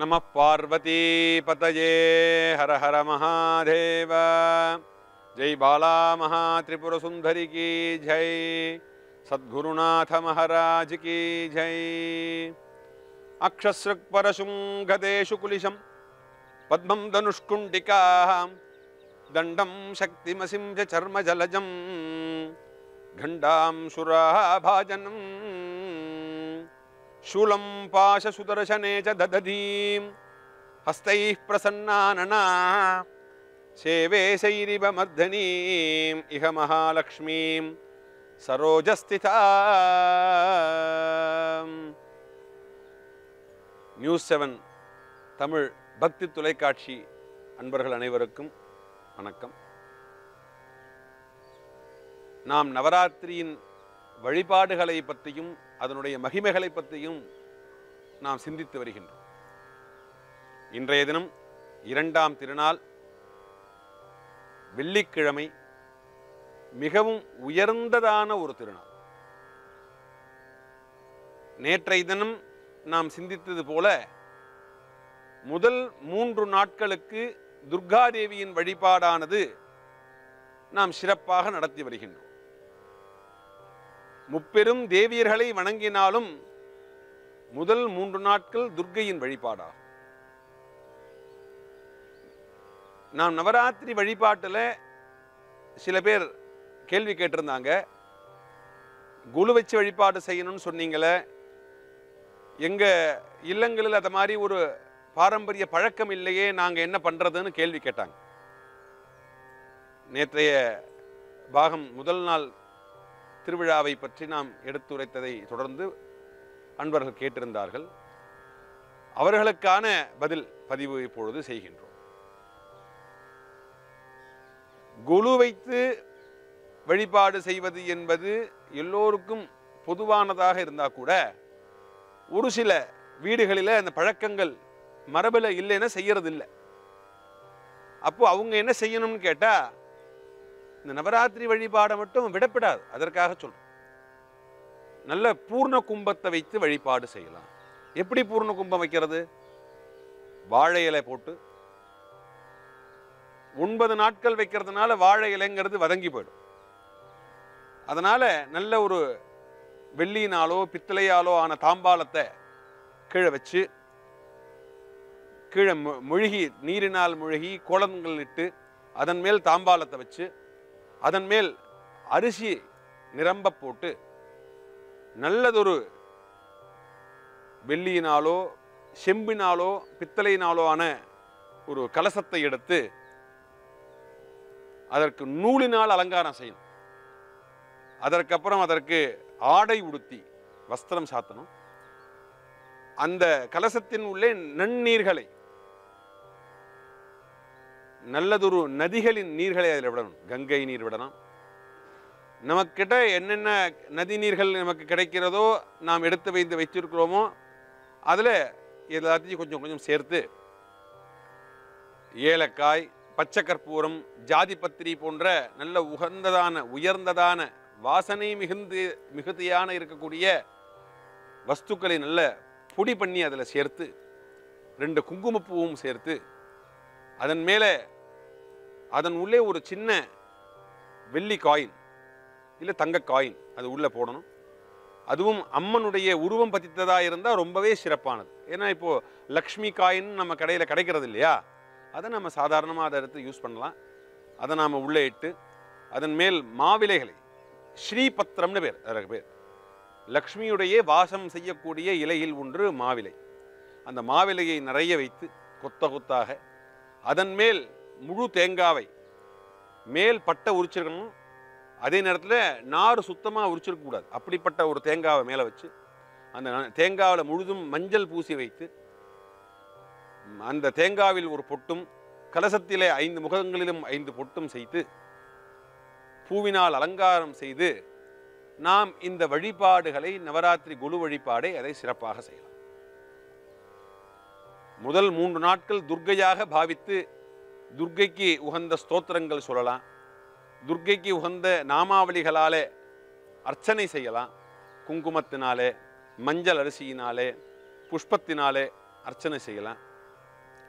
நம பார்வதி பதயே ஹர ஹர மகாதேவ ஜெய் பாலா மகா திரிபுர சுந்தரி கி ஜெய் சத்குருநாத மகாராஜ் கி ஜெய் அக்ஷஸ்ருக் பரசும் கதேஷு குலிஷம் பத்மம் தனுஷ்குண்டிகாம் दण्डं शक्तिमसिं च चर्मजलजं घण्डां सुराभाजनं शूलं पाशसुदर्शने च ददधीं हस्तैः प्रसन्नानना सेवे शैरिव मर्दनीम् इह महालक्ष्मीं सरोजस्थिता நியூஸ் செவன் தமிழ் பக்தி தொலைக்காட்சி அன்பர்கள் அனைவருக்கும் வணக்கம் நாம் நவராத்திரியின் வழிபாடுகளை பற்றியும் அதனுடைய மகிமைகளை பற்றியும் நாம் சிந்தித்து வருகின்றோம் இன்றைய தினம் இரண்டாம் திருநாள் வெள்ளிக்கிழமை மிகவும் உயர்ந்ததான ஒரு திருநாள் நேற்றைய தினம் நாம் சிந்தித்தது போல முதல் மூன்று நாட்களுக்கு துர்காதேவியின் வழிபாடானது நாம் சிறப்பாக நடத்தி வருகின்றோம் முப்பெரும் தேவியர்களை வணங்கினாலும் முதல் மூன்று நாட்கள் துர்க்கையின் வழிபாடாகும் நாம் நவராத்திரி வழிபாட்டில் சில பேர் கேள்வி கேட்டிருந்தாங்க குழு வச்சு வழிபாடு செய்யணும்னு சொன்னீங்களே எங்க இல்லங்களில் அது மாதிரி ஒரு பாரம்பரிய பழக்கம் இல்லையே நாங்கள் என்ன பண்ணுறதுன்னு கேள்வி கேட்டாங்க நேற்றைய பாகம் முதல் நாள் திருவிழாவை பற்றி நாம் எடுத்துரைத்ததை தொடர்ந்து அன்பர்கள் கேட்டிருந்தார்கள் அவர்களுக்கான பதில் பதிவு இப்பொழுது செய்கின்றோம் குழு வைத்து வழிபாடு செய்வது என்பது எல்லோருக்கும் பொதுவானதாக இருந்தால் கூட ஒரு சில வீடுகளில் அந்த பழக்கங்கள் மரபில் இல்லைன்னா செய்யறது இல்லை அப்போ அவங்க என்ன செய்யணும்னு கேட்டா இந்த நவராத்திரி வழிபாடை மட்டும் விடப்படாது அதற்காக சொல்றோம் நல்ல பூர்ண கும்பத்தை வைத்து வழிபாடு செய்யலாம் எப்படி பூர்ண கும்பம் வைக்கிறது வாழை இலை போட்டு ஒன்பது நாட்கள் வைக்கிறதுனால வாழை இலைங்கிறது வதங்கி போயிடும் அதனால நல்ல ஒரு வெள்ளியினாலோ பித்தளையாலோ ஆன தாம்பாளத்தை கீழே வச்சு கீழே மு- முழுகி நீரினால் முழுகி கோலங்கள் இட்டு அதன் மேல் தாம்பாளத்தை வச்சு அதன் மேல் அரிசி நிரம்ப போட்டு நல்லதொரு வெள்ளியினாலோ செம்பினாலோ பித்தளையினாலோ ஆன ஒரு கலசத்தை எடுத்து அதற்கு நூலினால் அலங்காரம் செய்யணும் அதற்கப்புறம் அதற்கு ஆடை உடுத்தி வஸ்திரம் சாத்தணும் அந்த கலசத்தின் உள்ளே நன்னீர்களை நல்லதொரு நதிகளின் நீர்களை அதில் விடணும் கங்கை நீர் விடணும் நமக்கிட்ட என்னென்ன நதி நீர்கள் நமக்கு கிடைக்கிறதோ நாம் எடுத்து வைத்து வைத்திருக்கிறோமோ அதில் எல்லாத்தையும் கொஞ்சம் கொஞ்சம் சேர்த்து ஏலக்காய் பச்சை கற்பூரம் ஜாதிபத்திரி போன்ற நல்ல உகந்ததான உயர்ந்ததான வாசனை மிகுந்து மிகுதியான இருக்கக்கூடிய வஸ்துக்களை நல்ல பொடி பண்ணி அதில் சேர்த்து ரெண்டு குங்குமப்பூவும் சேர்த்து அதன் மேலே அதன் உள்ளே ஒரு சின்ன வெள்ளி காயின் இல்லை தங்க காயின் அது உள்ளே போடணும் அதுவும் அம்மனுடைய உருவம் பதித்ததாக இருந்தால் ரொம்பவே சிறப்பானது ஏன்னா இப்போது லக்ஷ்மி காயின் நம்ம கடையில் கிடைக்கிறது இல்லையா அதை நம்ம சாதாரணமாக அதை எடுத்து யூஸ் பண்ணலாம் அதை நாம் உள்ளே இட்டு அதன் மேல் மாவிலைகளை ஸ்ரீபத்திரம்னு பேர் அதற்கு பேர் லக்ஷ்மியுடைய வாசம் செய்யக்கூடிய இலையில் ஒன்று மாவிலை அந்த மாவிலையை நிறைய வைத்து கொத்த கொத்தாக அதன் மேல் முழு தேங்காவை மேல் பட்டை உரிச்சிருக்கணும் அதே நேரத்தில் நார் சுத்தமாக உரிச்சிருக்கக்கூடாது அப்படிப்பட்ட ஒரு தேங்காவை மேலே வச்சு அந்த தேங்காவில் முழுதும் மஞ்சள் பூசி வைத்து ம், அந்த தேங்காவில் ஒரு பொட்டும் கலசத்திலே ஐந்து முகங்களிலும் ஐந்து பொட்டும் செய்து பூவினால் அலங்காரம் செய்து நாம் இந்த வழிபாடுகளை நவராத்திரி குழு வழிபாடை அதை சிறப்பாக செய்யலாம் முதல் மூன்று நாட்கள் துர்க்கையாக பாவித்து துர்க்கைக்கு உகந்த ஸ்தோத்திரங்கள் சொல்லலாம் துர்க்கைக்கு உகந்த நாமாவளிகளாலே அர்ச்சனை செய்யலாம் குங்குமத்தினாலே மஞ்சள் அரிசியினாலே புஷ்பத்தினாலே அர்ச்சனை செய்யலாம்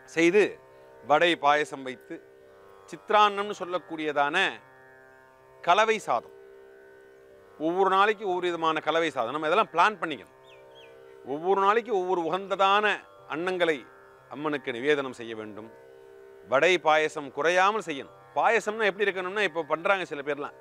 செய்து வடை பாயசம் வைத்து சித்ரான்னம்னு சொல்லக்கூடியதான கலவை சாதம் ஒவ்வொரு நாளைக்கு ஒவ்வொரு விதமான கலவை சாதம் நம்ம இதெல்லாம் பிளான் பண்ணிக்கணும் ஒவ்வொரு நாளைக்கு ஒவ்வொரு உகந்ததான அன்னங்களை அம்மனுக்கு நிவேதனம் செய்ய வேண்டும் வடை பாயசம் குறையாமல் செய்யணும் பாயசம்னா எப்படி இருக்கணும்னா இப்போ பண்ணுறாங்க சில பேர்லாம்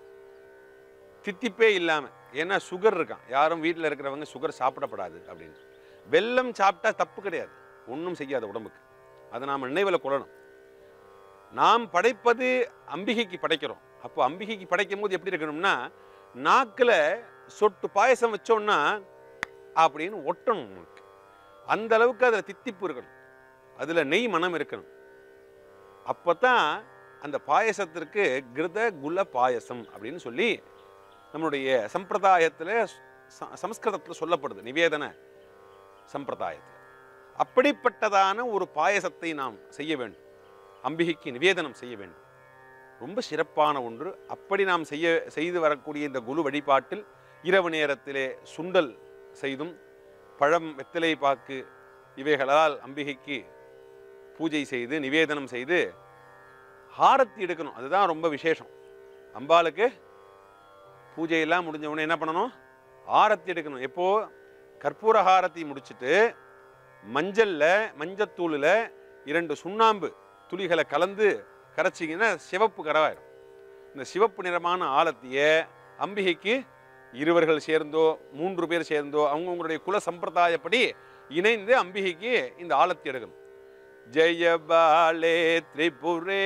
தித்திப்பே இல்லாமல் ஏன்னா சுகர் இருக்கான் யாரும் வீட்டில் இருக்கிறவங்க சுகர் சாப்பிடப்படாது அப்படின்னு வெல்லம் சாப்பிட்டா தப்பு கிடையாது ஒன்றும் செய்யாத உடம்புக்கு அதை நாம் நினைவில் கொள்ளணும் நாம் படைப்பது அம்பிகைக்கு படைக்கிறோம் அப்போ அம்பிகைக்கு படைக்கும் போது எப்படி இருக்கணும்னா நாக்கில் சொட்டு பாயசம் வச்சோம்னா அப்படின்னு ஒட்டணும் உங்களுக்கு அந்த அளவுக்கு அதில் தித்திப்பு இருக்கணும் அதில் நெய் மனம் இருக்கணும் அப்போ தான் அந்த பாயசத்திற்கு கிருத குல பாயசம் அப்படின்னு சொல்லி நம்மளுடைய சம்பிரதாயத்தில் சம்ஸ்கிருதத்தில் சொல்லப்படுது நிவேதன சம்பிரதாயத்தில் அப்படிப்பட்டதான ஒரு பாயசத்தை நாம் செய்ய வேண்டும் அம்பிகைக்கு நிவேதனம் செய்ய வேண்டும் ரொம்ப சிறப்பான ஒன்று அப்படி நாம் செய்ய செய்து வரக்கூடிய இந்த குரு வழிபாட்டில் இரவு நேரத்திலே சுண்டல் செய்தும் பழம் வெத்தலை பாக்கு இவைகளால் அம்பிகைக்கு பூஜை செய்து நிவேதனம் செய்து ஹாரத்தி எடுக்கணும் அதுதான் ரொம்ப விசேஷம் அம்பாளுக்கு பூஜையெல்லாம் முடிஞ்ச உடனே என்ன பண்ணணும் ஆரத்தி எடுக்கணும் எப்போ கற்பூர ஹாரத்தி முடிச்சிட்டு மஞ்சள்ல மஞ்சத்தூளில் இரண்டு சுண்ணாம்பு துளிகளை கலந்து கரைச்சிங்கன்னா சிவப்பு கரவாயிடும் இந்த சிவப்பு நிறமான ஆலத்தியை அம்பிகைக்கு இருவர்கள் சேர்ந்தோ மூன்று பேர் சேர்ந்தோ அவங்கவுங்களுடைய குல சம்பிரதாயப்படி இணைந்து அம்பிகைக்கு இந்த ஆலத்தி எடுக்கணும் ஜெய பாலே திரிபுரே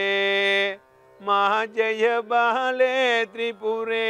மகா ஜெய பாலே திரிபுரே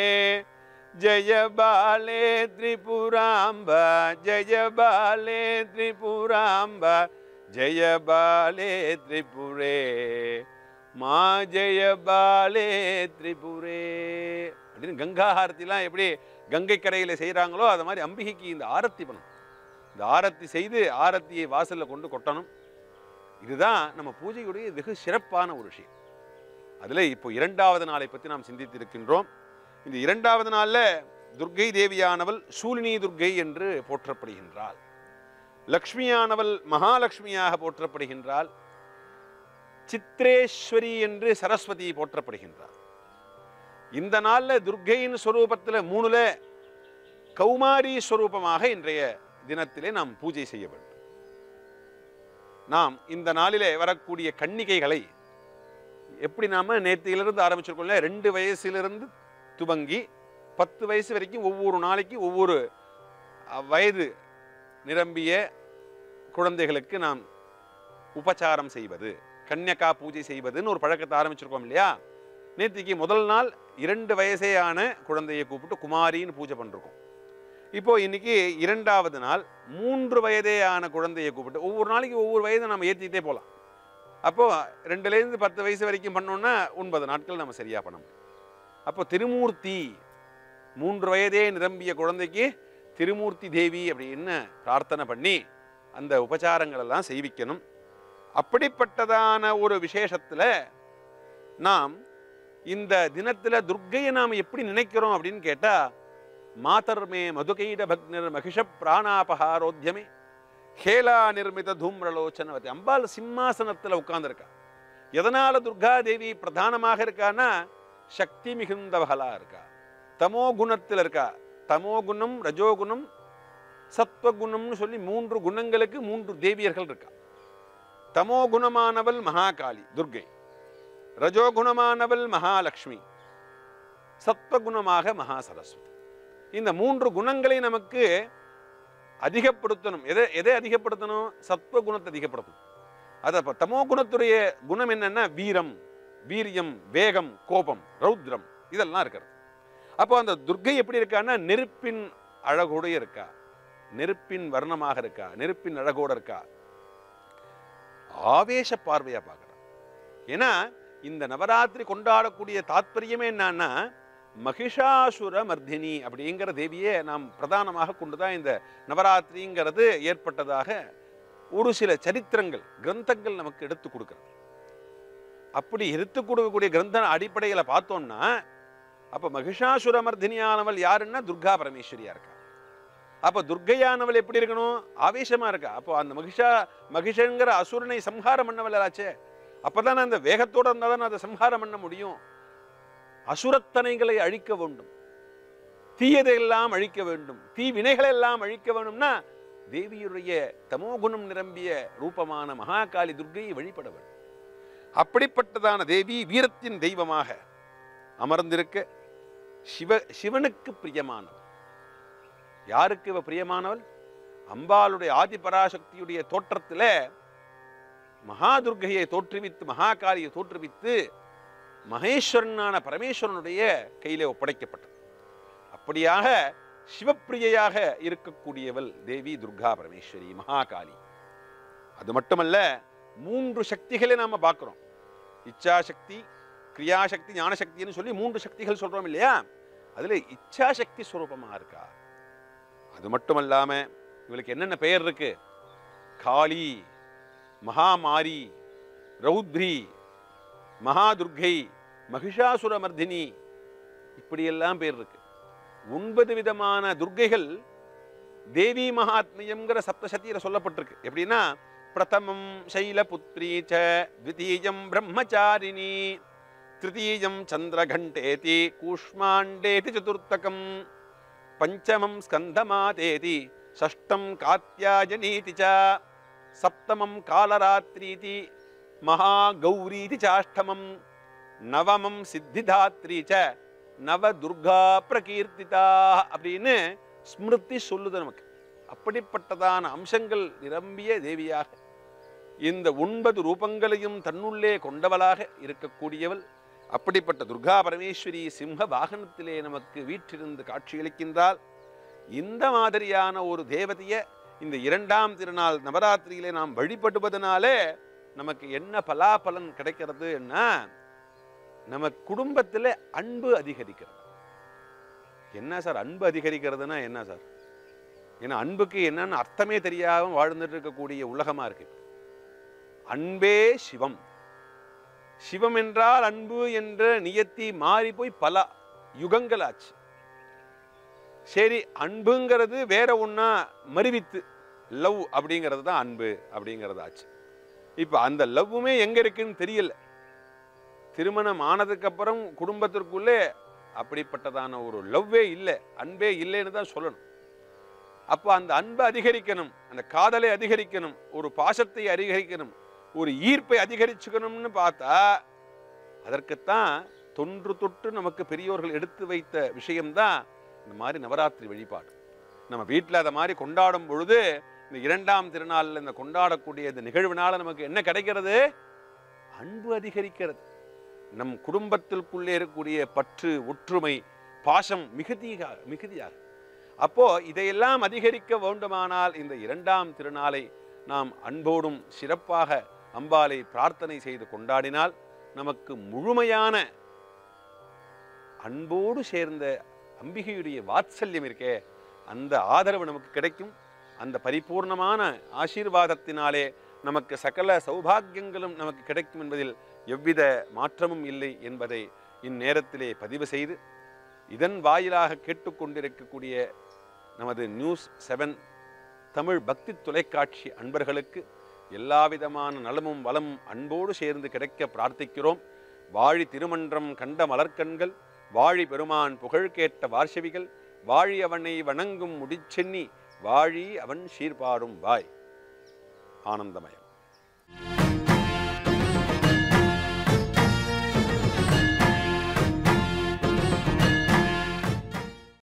ஜெய பாலே திரிபுராம்ப ஜெய பாலே திரிபுராம்ப ஜெய பாலே திரிபுரே மா ஜெய பாலே திரிபுரே அப்படின்னு கங்கா ஆரத்திலாம் எப்படி கங்கை கரையில் செய்கிறாங்களோ அது மாதிரி அம்பிகைக்கு இந்த ஆரத்தி பண்ணணும் இந்த ஆரத்தி செய்து ஆரத்தியை வாசலில் கொண்டு கொட்டணும் இதுதான் நம்ம பூஜையுடைய வெகு சிறப்பான ஒரு விஷயம் அதில் இப்போ இரண்டாவது நாளை பற்றி நாம் சிந்தித்திருக்கின்றோம் இந்த இரண்டாவது நாளில் துர்க்கை தேவியானவள் சூலினி துர்க்கை என்று போற்றப்படுகின்றாள் லக்ஷ்மியானவள் மகாலட்சுமியாக போற்றப்படுகின்றாள் சித்ரேஸ்வரி என்று சரஸ்வதி போற்றப்படுகின்றாள் இந்த நாளில் துர்க்கையின் ஸ்வரூபத்தில் மூணுல கௌமாரி ஸ்வரூபமாக இன்றைய தினத்திலே நாம் பூஜை செய்ய வேண்டும் நாம் இந்த நாளிலே வரக்கூடிய கன்னிகைகளை எப்படி நாம நேத்தியிலிருந்து ஆரம்பிச்சிருக்கோம்ல ரெண்டு வயசிலிருந்து துவங்கி பத்து வயசு வரைக்கும் ஒவ்வொரு நாளைக்கு ஒவ்வொரு அஹ், வயது நிரம்பிய குழந்தைகளுக்கு நாம் உபச்சாரம் செய்வது கன்யகா பூஜை செய்வதுன்னு ஒரு பழக்கத்தை ஆரம்பிச்சிருக்கோம் இல்லையா நேத்திக்கு முதல் நாள் இரண்டு வயசேயான குழந்தையை கூப்பிட்டு குமாரின்னு பூஜை பண்ணிருக்கோம் இப்போ இன்னைக்கு இரண்டாவது நாள் மூன்று வயதேயான குழந்தையை கூப்பிட்டு ஒவ்வொரு நாளைக்கு ஒவ்வொரு வயதை நம்ம ஏற்றிக்கிட்டே போகலாம் அப்போ ரெண்டுலேருந்து பத்து வயசு வரைக்கும் பண்ணோம்னா ஒன்பது நாட்கள் நம்ம சரியாக பண்ண முடியும் அப்போ திருமூர்த்தி மூன்று வயதே நிரம்பிய குழந்தைக்கு திருமூர்த்தி தேவி அப்படின்னு பிரார்த்தனை பண்ணி அந்த உபச்சாரங்கள் எல்லாம் செய்விக்கணும் அப்படிப்பட்டதான ஒரு விசேஷத்தில் நாம் இந்த தினத்தில் துர்க்கையை நாம் எப்படி நினைக்கிறோம் அப்படின்னு கேட்டால் மாதர்மே மதுகைட பக்னர் மகிஷ பிராணாபகாரோத்தியமே ஹேலா நிர்மித தூம்ரலோச்சனவதி அம்பாள் சிம்மாசனத்தில் உட்கார்ந்திருக்கா எதனால துர்கா தேவி பிரதானமாக இருக்கான்னா சக்தி மிகுந்தவகளா இருக்கா தமோ குணத்தில் இருக்கா தமோ குணம் ரஜோகுணம் சத்வகுணம்னு சொல்லி மூன்று குணங்களுக்கு மூன்று தேவியர்கள் இருக்கா தமோ குணமானவள் மகாகாளி துர்கை ரஜோகுணமானவள் மகாலட்சுமி சத்வகுணமாக மகா சரஸ்வதி இந்த மூன்று குணங்களை நமக்கு அதிகப்படுத்தணும் எதை எதை அதிகப்படுத்தணும் சத்வ குணத்தை அதிகப்படுத்தணும் அது அப்போ தமோ குணத்துடைய குணம் என்னன்னா வீரம் வீரியம் வேகம் கோபம் ரௌத்ரம் இதெல்லாம் இருக்கிறது அப்போ அந்த துர்க்கை எப்படி இருக்கான்னா நெருப்பின் அழகோடு இருக்கா நெருப்பின் வர்ணமாக இருக்கா நெருப்பின் அழகோடு இருக்கா ஆவேச பார்வையா பார்க்கறா ஏன்னா இந்த நவராத்திரி கொண்டாடக்கூடிய தாத்பரியமே என்னன்னா மகிஷாசுர மர்தினி அப்படிங்கிற தேவியை நாம் பிரதானமாக கொண்டுதான் இந்த நவராத்திரிங்கிறது ஏற்பட்டதாக ஒரு சில சரித்திரங்கள் கிரந்தங்கள் நமக்கு எடுத்து கொடுக்கிறது அப்படி எடுத்து கொடுக்கக்கூடிய கிரந்த அடிப்படையில் பார்த்தோம்னா அப்ப மகிஷாசுர மர்தினியானவள் யாருன்னா துர்கா பரமேஸ்வரியா இருக்கா அப்ப துர்க்கையானவள் எப்படி இருக்கணும் ஆவேசமா இருக்கா அப்போ அந்த மகிஷா மகிஷங்கிற அசுரனை சம்ஹாரம் பண்ணவள் ஆச்சே அப்பதான் அந்த வேகத்தோட இருந்தால் தான் அதை சம்ஹாரம் பண்ண முடியும் அசுரத்தனைகளை அழிக்க வேண்டும் தீயதையெல்லாம் அழிக்க வேண்டும் தீ வினைகளை எல்லாம் அழிக்க வேண்டும்னா தேவியுடைய தமோகுணம் நிரம்பிய ரூபமான மகாகாளி துர்க்கையை வழிபட வேண்டும் அப்படிப்பட்டதான தேவி வீரத்தின் தெய்வமாக அமர்ந்திருக்க சிவ சிவனுக்கு பிரியமானவள் யாருக்கு இவ பிரியமானவள் அம்பாளுடைய ஆதிபராசக்தியுடைய தோற்றத்துல மகாதுர்கையை தோற்றுவித்து மகாகாளியை தோற்றுவித்து மகேஸ்வரனான பரமேஸ்வரனுடைய கையிலே ஒப்படைக்கப்பட்டது அப்படியாக சிவப்பிரியையாக இருக்கக்கூடியவள் தேவி துர்கா பரமேஸ்வரி மகாகாளி அது மட்டுமல்ல மூன்று சக்திகளை நாம பார்க்கிறோம் இச்சாசக்தி கிரியாசக்தி ஞானசக்தின்னு சொல்லி மூன்று சக்திகள் சொல்றோம் இல்லையா அதுல இச்சாசக்தி ஸ்வரூபமா இருக்கா அது மட்டுமல்லாம இவளுக்கு என்னென்ன பெயர் இருக்கு காளி மகாமாரி ரௌத்ரி மகாதுர்கை மகிஷாசுரமர்தினி இப்படியெல்லாம் பேர் இருக்கு ஒன்பது விதமான துர்க்கைகள் தேவி மகாத்மியம்ங்கிற சப்தசதியில சொல்லப்பட்டிருக்கு எப்படின்னா பிரதமம் சைலபுத்ரி ச த்விதீயம் பிரம்மச்சாரிணி திருத்தீயம் சந்திரகண்டேதி கூஷ்மாண்டேதி சதுர்த்தகம் பஞ்சமம் ஸ்கந்தமாதேதி ஷஷ்டம் காத்யாயனீதி ச சப்தமம் காலராத்ரீதி மகாகௌரீதி சாஷ்டமம் நவமம் சித்திதாத்ரி ச நவ துர்கா பிரகீர்த்திதா அப்படின்னு ஸ்மிருதி சொல்லுது நமக்கு அப்படிப்பட்டதான அம்சங்கள் நிரம்பிய தேவியாக இந்த ஒன்பது ரூபங்களையும் தன்னுள்ளே கொண்டவளாக இருக்கக்கூடியவள் அப்படிப்பட்ட துர்கா பரமேஸ்வரி சிம்ம வாகனத்திலே நமக்கு வீற்றிருந்து காட்சியளிக்கின்றால் இந்த மாதிரியான ஒரு தேவதையை இந்த இரண்டாம் திருநாள் நவராத்திரியிலே நாம் வழிபடுவதனாலே நமக்கு என்ன பலாபலன் கிடைக்கிறது என்ன நம்ம குடும்பத்தில் அன்பு அதிகரிக்கிறது என்ன சார் அன்பு அதிகரிக்கிறதுனா என்ன சார் ஏன்னா அன்புக்கு என்னன்னு அர்த்தமே தெரியாம வாழ்ந்துட்டு இருக்கக்கூடிய உலகமா இருக்கு அன்பே சிவம் சிவம் என்றால் அன்பு என்ற நியத்தி மாறி போய் பல யுகங்கள் ஆச்சு சரி அன்புங்கிறது வேற ஒண்ணா மருவித்து லவ் அப்படிங்கிறது தான் அன்பு அப்படிங்கிறது ஆச்சு இப்போ அந்த லவ்வுமே எங்க இருக்குன்னு தெரியல திருமணம் ஆனதுக்கு அப்புறம் குடும்பத்திற்குள்ளே அப்படிப்பட்டதான ஒரு லவ்வே இல்லை அன்பே இல்லைன்னு தான் சொல்லணும் அப்போ அந்த அன்பை அதிகரிக்கணும் அந்த காதலை அதிகரிக்கணும் ஒரு பாசத்தை அதிகரிக்கணும் ஒரு ஈர்ப்பை அதிகரிச்சுக்கணும்னு பார்த்தா அதற்குத்தான் தொன்று தொட்டு நமக்கு பெரியோர்கள் எடுத்து வைத்த விஷயம்தான் இந்த மாதிரி நவராத்திரி வழிபாடு நம்ம வீட்டில் அதை மாதிரி கொண்டாடும் பொழுது இந்த இரண்டாம் திருநாளில் இந்த கொண்டாடக்கூடிய இந்த நிகழ்வினால நமக்கு என்ன கிடைக்கிறது அன்பு அதிகரிக்கிறது நம் குடும்பத்திற்குள்ளே இருக்கக்கூடிய பற்று ஒற்றுமை பாசம் மிகுதியாக மிகுதியாக அப்போ இதையெல்லாம் அதிகரிக்க வேண்டுமானால் இந்த இரண்டாம் திருநாளை நாம் அன்போடும் சிறப்பாக அம்பாளை பிரார்த்தனை செய்து கொண்டாடினால் நமக்கு முழுமையான அன்போடு சேர்ந்த அம்பிகையுடைய வாத்சல்யம் இருக்கே அந்த ஆதரவு நமக்கு கிடைக்கும் அந்த பரிபூர்ணமான ஆசீர்வாதத்தினாலே நமக்கு சகல சௌபாகியங்களும் நமக்கு கிடைக்கும் என்பதில் எவ்வித மாற்றமும் இல்லை என்பதை இந்நேரத்திலே பதிவு செய்து இதன் வாயிலாக கேட்டுக்கொண்டிருக்கக்கூடிய நமது நியூஸ் செவன் தமிழ் பக்தி தொலைக்காட்சி அன்பர்களுக்கு எல்லாவிதமான நலமும் வளமும் அன்போடு சேர்ந்து கிடைக்க பிரார்த்திக்கிறோம் வாழி திருமன்றம் கண்ட மலர்க்கண்கள் வாழி பெருமான் புகழ் கேட்ட வார்ஷவிகள் வாழி அவனை வணங்கும் முடிச்சென்னி வாழி அவன் சீர்பாடும் வாய் ஆனந்தமயம்